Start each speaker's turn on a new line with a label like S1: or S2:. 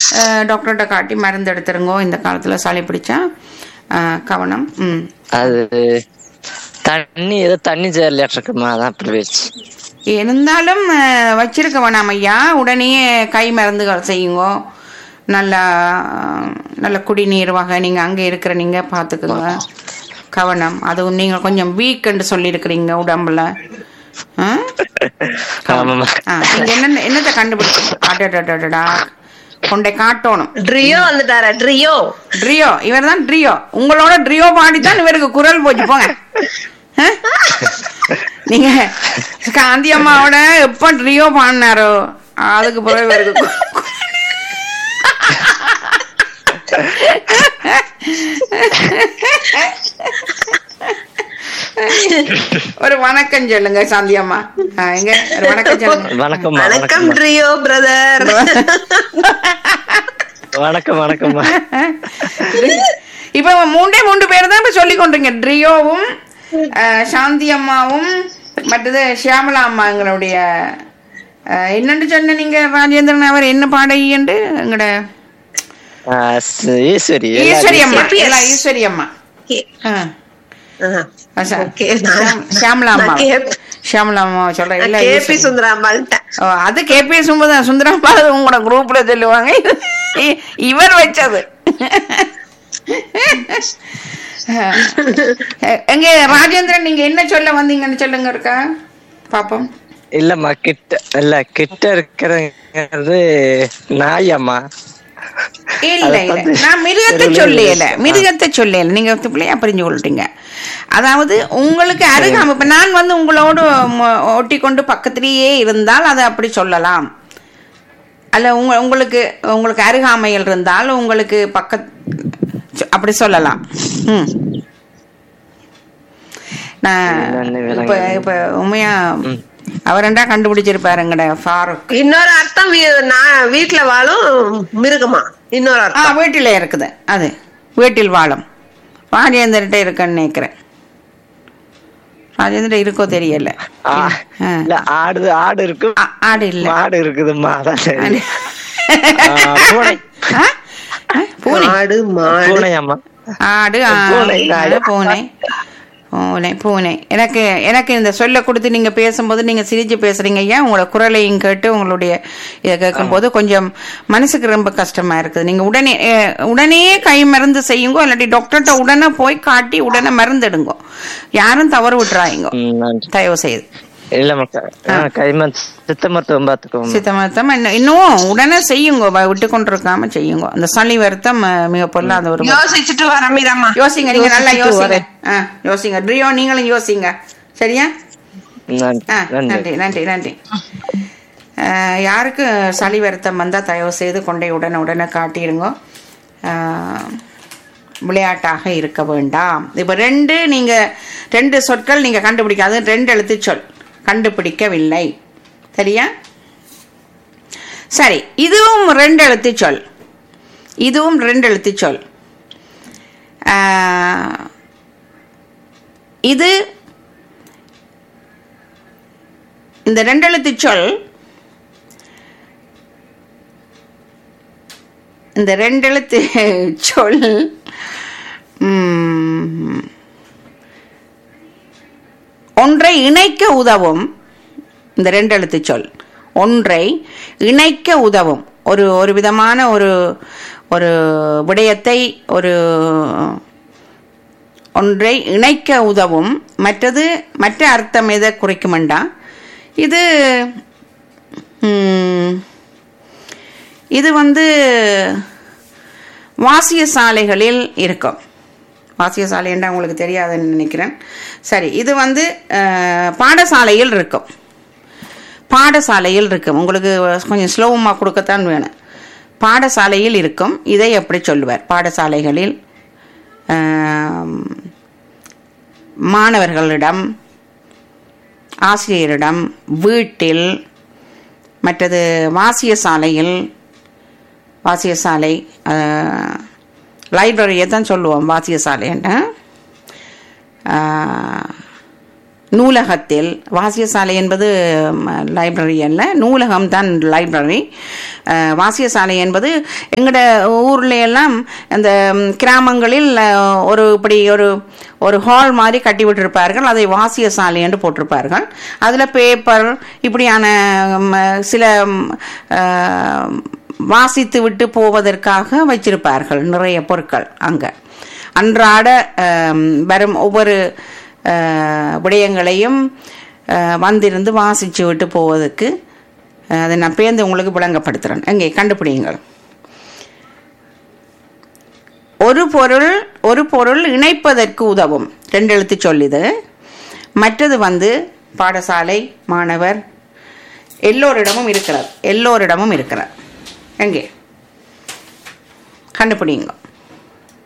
S1: அஹ், டாக்டர்கிட்ட காட்டி மருந்து எடுத்துருங்கோ இந்த காலத்துல சளி பிடிச்சா அஹ், கவனம் ம்
S2: அது தண்ணி ஏதோ தண்ணி சேரலையாட்டிருக்குமா அதான் அப்படி போயிடுச்சு
S1: இருந்தாலும் அஹ், வச்சிருக்க வேணாம் ஐயா உடனே கை மருந்துகள் செய்யுங்கோ நல்லா நல்ல குடிநீர் வகை நீங்க அங்க இருக்கிற நீங்க பாத்துக்கோங்க கவனம் அதுவும் நீங்க கொஞ்சம் வீக்ன்னு சொல்லியிருக்கிறீங்க உடம்புல ஆ?
S2: ஆமாம்மா
S1: ஆ, நீங்க என்ன என்னத்தை கண்டுபிடிச்சு அடடடடடா கொண்டை காட்டணும்
S3: ட்ரியோ வந்துட்டாரா ட்ரியோ
S1: ட்ரியோ இவர் தான் ட்ரியோ உங்களோட ட்ரியோ பாடித்தான் இவருக்கு குரல் போச்சு போங்க ஆ? நீங்க காந்தி அம்மாவோட எப்ப ட்ரியோ பாடினாரோ அதுக்கு பிறகு இவருக்கு கு- ஒரு வணக்கம் சொல்லுங்க சாந்தி அம்மா ஆ, எங்க ஒரு வணக்கம் சொல்லுங்க
S2: வணக்கம்மா
S3: வணக்கம்
S2: வணக்கம்
S3: ட்ரியோ பிரதர்
S2: வணக்கம் வணக்கம்மா
S1: இப்ப மூன்றே மூன்று பேர் தான் இப்ப சொல்லி கொண்டீங்க ட்ரியோவும் அஹ், சாந்தி அம்மாவும் மற்றது ஷியாமலா அம்மா எங்களுடைய அஹ், என்னன்னு சொன்ன நீங்க ராஜேந்திரன் அவர் என்ன பாடகி என்று எங்கட
S2: ஆ, ஸ்- ஈஸ்வரி
S1: ஈஸ்வரி அம்மா
S3: KPS.
S1: எல்லாம் ஈஸ்வரி அம்மா ஆ. ஆ, சா-
S3: ஓகே
S1: ஷியாம்- ஷியாமலா அம்மா
S3: நான்
S1: ஷியாமலா அம்மா சொல்றேன் இல்ல
S3: கேபி
S1: ஈஸ்வரி.
S3: சுந்தராம்பாள்கிட்ட
S1: ஓ, அது கேபி சும்பதான் சுந்தரப்பா அது உங்களோட குரூப்ல சொல்லுவாங்க இ- இவர் வச்சது எ- எங்க ராஜேந்திரன் நீங்க என்ன சொல்ல வந்தீங்கன்னு சொல்லுங்க இருக்கா பாப்போம்
S2: இல்லம்மா கிட்ட இல்ல கிட்ட இருக்கிறது நாய் அம்மா
S1: இல்ல
S2: அதை
S1: இல்ல
S2: பார்த்து
S1: நான் மிருகத்தை
S2: தெருவுல
S1: சொல்லல
S2: இருந்துச்சு.
S1: மிருகத்தை சொல்லல நீங்க பிள்ளையா புரிஞ்சு கொள்றீங்க அதாவது உங்களுக்கு அருகாம இப்ப நான் வந்து உங்களோடு ம- ஒட்டி கொண்டு பக்கத்திலேயே இருந்தால் அதை அப்படி சொல்லலாம் அல்ல உங்க உங்களுக்கு உங்களுக்கு அருகாமையில் இருந்தால் உங்களுக்கு பக்க சொ- அப்படி சொல்லலாம் ம் நான்
S2: என்னன்னு
S1: இப்ப இப்ப உண்மையா அவரெண்டா கண்டுபிடிச்சிருப்பாருங்கட ஃபாரூக்
S3: இன்னொரு அர்த்தம் வீ- நான் வீட்டுல வாழும் மிருகமா இன்னொரு
S1: ஆ
S3: அர்த்தம்
S1: வீட்டில் இருக்குது அது வீட்டில் வாழும் ராஜேந்திரன்ட்ட இருக்குன்னு நினைக்கிறேன் ராஜேந்திரன் இருக்கோ தெரியல
S2: ஆ,
S1: ஆ.
S2: இல்ல ஆடு ஆடு இருக்கு
S1: ஆ- ஆடு இல்ல
S2: மாடு இருக்குதும்மா அதான் சரி ஆ, பூனை
S1: ஆ? ஆ, பூனை
S3: மாடு மாடு
S2: பூனை அம்மா
S1: ஆடு ஆ,
S2: பூனை, நாய்.
S1: ஆடு, பூனை பூனை பூனை எனக்கு எனக்கு இந்த சொல்ல கொடுத்து நீங்க பேசும்போது நீங்க சிரிச்சு பேசுறீங்க ஐயா உங்களோட குரலையும் கேட்டு உங்களுடைய இதை கேட்கும்போது கொஞ்சம் மனசுக்கு ரொம்ப கஷ்டமா இருக்குது நீங்க உடனே அஹ், உடனே கை மருந்து செய்யுங்க இல்லாட்டி டாக்டர்கிட்ட உடனே போய் காட்டி உடனே மருந்து எடுங்க யாரும் தவறு விட்டுறாங்க
S2: ம், நன்றி
S1: தயவு செய்து
S2: இல்லம்மா க- ஆ, கைமா சித்த மருத்துவம் பாத்துக்கோங்க
S1: சித்த மருத்துவம் இன்னும் இன்னும் உடனே செய்யுங்க வ- விட்டு கொண்டு இருக்காம செய்யுங்க அந்த சளி வருத்தம் அஹ், மிக பொல்லாத ஒரு
S3: யோசிச்சுட்டு வர மீராமா
S1: யோசிங்க நீங்க நல்லா
S3: யோசிச்சுட்டு
S1: யோசிங்க
S3: வரேன்.
S1: ஆ, யோசிங்க ட்ரியோ நீங்களும் யோசிங்க சரியா
S2: நன்றி
S1: ஆ,
S2: நன்றி
S1: நன்றி நன்றி நன்றி ஆ, யாருக்கு சளி வருத்தம் வந்தா தயவு செய்து கொண்டை உடனே உடனே காட்டிடுங்க ஆ, விளையாட்டாக இருக்க வேண்டாம் இப்ப ரெண்டு நீங்க ரெண்டு சொற்கள் நீங்க கண்டுபிடிக்காது ரெண்டு எழுத்து சொல் கண்டுபிடிக்கவில்லை சரியா சரி இதுவும் ரெண்டு எழுத்து சொல் இதுவும் ரெண்டு எழுத்து சொல் ஆ, இது இந்த ரெண்டெழுத்து சொல் இந்த ரெண்டெழுத்து சொல் ம், ஒன்றை இணைக்க உதவும் இந்த ரெண்டெழுத்து சொல் ஒன்றை இணைக்க உதவும் ஒரு ஒரு விதமான ஒரு ஒரு விடயத்தை ஒரு ஒன்றை இணைக்க உதவும் மற்றது மற்ற அர்த்தம் எதை குறிக்குமெண்டா இது ம், இது வந்து வாசிய சாலைகளில் இருக்கும் வாசிய சாலைன்றா உங்களுக்கு தெரியாதுன்னு நினைக்கிறேன் சரி இது வந்து அஹ், பாடசாலையில் இருக்கும் பாடசாலையில் இருக்கும் உங்களுக்கு கொஞ்சம் ஸ்லோவமாக கொடுக்கத்தான் வேணும் பாடசாலையில் இருக்கும் இதை எப்படி சொல்லுவார் பாடசாலைகளில் ஆம், மாணவர்களிடம் ஆசிரியரிடம் வீட்டில் மற்றது வாசிய சாலையில் வாசிய சாலை லைப்ரரியை தான் சொல்லுவோம் வாசிய சாலைன்னு நூலகத்தில் வாசியசாலை என்பது லைப்ரரி அல்ல நூலகம் தான் லைப்ரரி அஹ், வாசியசாலை என்பது எங்களோட ஊர்ல எல்லாம் அந்த ம், கிராமங்களில் அஹ், ஒரு இப்படி ஒரு ஒரு ஹால் மாதிரி கட்டி விட்டிருப்பார்கள் அதை வாசியசாலை என்று போட்டிருப்பார்கள் அதில் பேப்பர் இப்படியான ம், சில ம், அஹ், வாசித்து விட்டு போவதற்காக வச்சிருப்பார்கள் நிறைய பொருட்கள் அங்கே அன்றாட அஹ், வரும் ஒவ்வொரு அஹ், விடயங்களையும் அஹ், வந்திருந்து வாசிச்சு விட்டு போவதற்கு அஹ், அதை நான் பேர்ந்து உங்களுக்கு விளங்கப்படுத்துகிறேன் எங்கே கண்டுபிடிங்கள் ஒரு பொருள் ஒரு பொருள் இணைப்பதற்கு உதவும் ரெண்டு எழுத்து சொல்லுது மற்றது வந்து பாடசாலை மாணவர் எல்லோரிடமும் இருக்கிறது எல்லோரிடமும் இருக்கிறது எங்கே கண்டுபிடிங்க